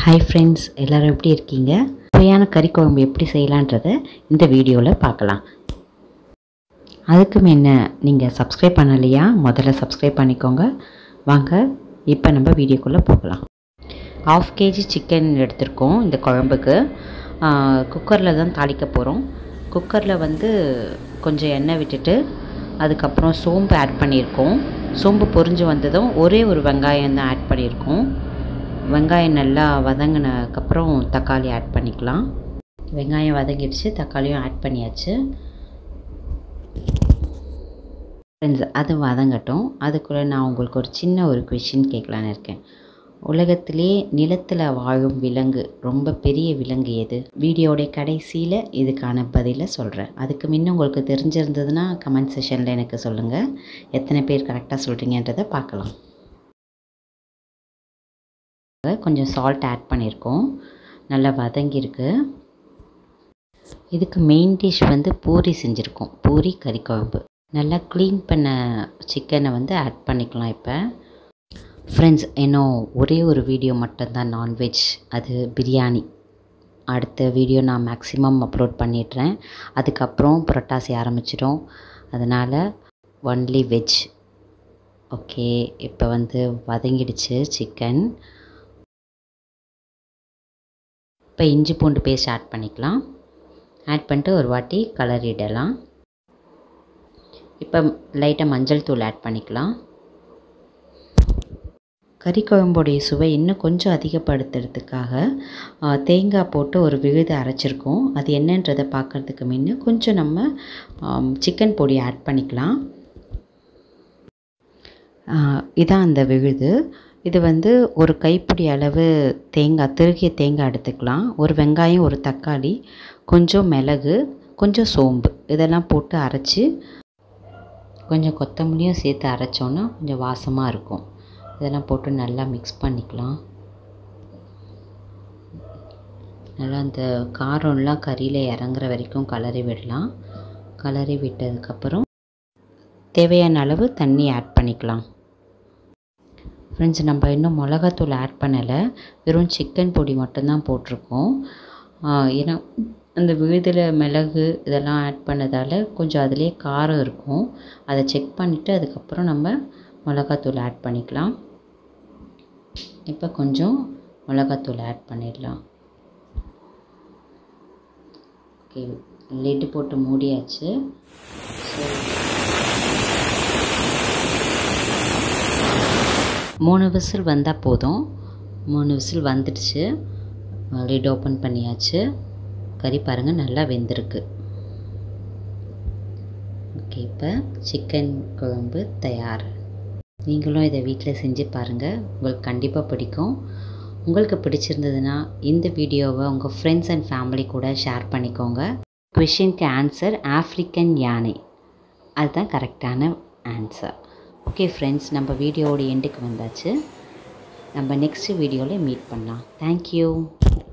hi friends எல்லோரும் எப்படி இருக்கீங்க சுவையான கறி குழம்பு எப்படி செய்யலான்றதை இந்த வீடியோவில் பார்க்கலாம் அதுக்கு முன்ன நீங்கள் சப்ஸ்கிரைப் பண்ணலையா முதல்ல சப்ஸ்கிரைப் பண்ணிக்கோங்க வாங்க இப்போ நம்ம வீடியோக்குள்ளே போகலாம் ஆஃப் கேஜி சிக்கன் எடுத்திருக்கோம் இந்த குழம்புக்கு குக்கரில் தான் தாளிக்க போகிறோம் குக்கரில் வந்து கொஞ்சம் எண்ணெய் விட்டுட்டு அதுக்கப்புறம் சோம்பு ஆட் பண்ணியிருக்கோம் சோம்பு பொரிஞ்சு வந்ததும் ஒரே ஒரு வெங்காயம் தான் ஆட் பண்ணியிருக்கோம் வெங்காயம் நல்லா வதங்கினதுக்கப்புறம் தக்காளி ஆட் பண்ணிக்கலாம் வெங்காயம் வதங்கிடுச்சு தக்காளியும் ஆட் பண்ணியாச்சு ஃப்ரெண்ட்ஸ் அது வதங்கட்டும் அதுக்குள்ளே நான் உங்களுக்கு ஒரு சின்ன ஒரு கொஷின் கேட்கலான்னு இருக்கேன் உலகத்திலே நிலத்தில் வாழும் விலங்கு ரொம்ப பெரிய விலங்கு எது வீடியோடைய கடைசியில் இதுக்கான பதிலை சொல்கிறேன் அதுக்கு முன்ன உங்களுக்கு தெரிஞ்சிருந்ததுன்னா கமெண்ட் செஷனில் எனக்கு சொல்லுங்கள் எத்தனை பேர் கரெக்டாக சொல்கிறீங்கன்றதை பார்க்கலாம் கொஞ்சம் சால்ட் ஆட் பண்ணியிருக்கோம் நல்லா வதங்கியிருக்கு இதுக்கு மெயின் டிஷ் வந்து பூரி செஞ்சுருக்கோம் பூரி கறி குழம்பு நல்லா க்ளீன் பண்ண சிக்கனை வந்து ஆட் பண்ணிக்கலாம் இப்போ ஃப்ரெண்ட்ஸ் இன்னும் ஒரே ஒரு வீடியோ மட்டும்தான் நான்வெஜ் அது பிரியாணி அடுத்த வீடியோ நான் மேக்ஸிமம் அப்லோட் பண்ணிடுறேன் அதுக்கப்புறம் புரட்டாசி ஆரம்பிச்சிடும் அதனால் ஒன்லி வெஜ் ஓகே இப்போ வந்து வதங்கிடுச்சு சிக்கன் இப்போ இஞ்சி பூண்டு பேஸ்ட் ஆட் பண்ணிக்கலாம் ஆட் பண்ணிட்டு ஒரு வாட்டி கலரிடலாம் இப்போ லைட்டாக மஞ்சள் தூள் ஆட் பண்ணிக்கலாம் கறி குழம்புடைய சுவை இன்னும் கொஞ்சம் அதிகப்படுத்துறதுக்காக தேங்காய் போட்டு ஒரு விழுது அரைச்சிருக்கோம் அது என்னன்றதை பார்க்குறதுக்கு முன்ன கொஞ்சம் நம்ம சிக்கன் பொடி ஆட் பண்ணிக்கலாம் இதான் அந்த விழுது இது வந்து ஒரு கைப்பிடி அளவு தேங்காய் திருகிய தேங்காய் எடுத்துக்கலாம் ஒரு வெங்காயம் ஒரு தக்காளி கொஞ்சம் மிளகு கொஞ்சம் சோம்பு இதெல்லாம் போட்டு அரைச்சி கொஞ்சம் கொத்தமல்லியும் சேர்த்து அரைச்சோன்னா கொஞ்சம் வாசமாக இருக்கும் இதெல்லாம் போட்டு நல்லா மிக்ஸ் பண்ணிக்கலாம் நல்லா அந்த காரம்லாம் கறியில் இறங்குற வரைக்கும் கலரி விடலாம் கலரி விட்டதுக்கப்புறம் தேவையான அளவு தண்ணி ஆட் பண்ணிக்கலாம் ஃப்ரெண்ட்ஸ் நம்ம இன்னும் மிளகாத்தூள் ஆட் பண்ணலை வெறும் சிக்கன் பொடி மட்டும்தான் போட்டிருக்கோம் ஏன்னா அந்த விழுதில் மிளகு இதெல்லாம் ஆட் பண்ணதால் கொஞ்சம் அதிலே காரம் இருக்கும் அதை செக் பண்ணிவிட்டு அதுக்கப்புறம் நம்ம மிளகாத்தூள் ஆட் பண்ணிக்கலாம் இப்போ கொஞ்சம் மிளகாத்தூள் ஆட் பண்ணிடலாம் ஓகே லிட்டு போட்டு மூடியாச்சு மூணு விசில் வந்தால் போதும் மூணு விசில் வந்துடுச்சு லிட் ஓப்பன் பண்ணியாச்சு கறி பாருங்கள் நல்லா வெந்திருக்கு ஓகே இப்போ சிக்கன் குழம்பு தயார் நீங்களும் இதை வீட்டில் செஞ்சு பாருங்கள் உங்களுக்கு கண்டிப்பாக பிடிக்கும் உங்களுக்கு பிடிச்சிருந்ததுன்னா இந்த வீடியோவை உங்கள் ஃப்ரெண்ட்ஸ் அண்ட் ஃபேமிலி கூட ஷேர் பண்ணிக்கோங்க கொஷினுக்கு ஆன்சர் ஆஃப்ரிக்கன் யானை அதுதான் கரெக்டான ஆன்சர் ஓகே ஃப்ரெண்ட்ஸ் நம்ம வீடியோவோட எண்டுக்கு வந்தாச்சு நம்ம நெக்ஸ்ட் வீடியோவில் மீட் பண்ணலாம் தேங்க்யூ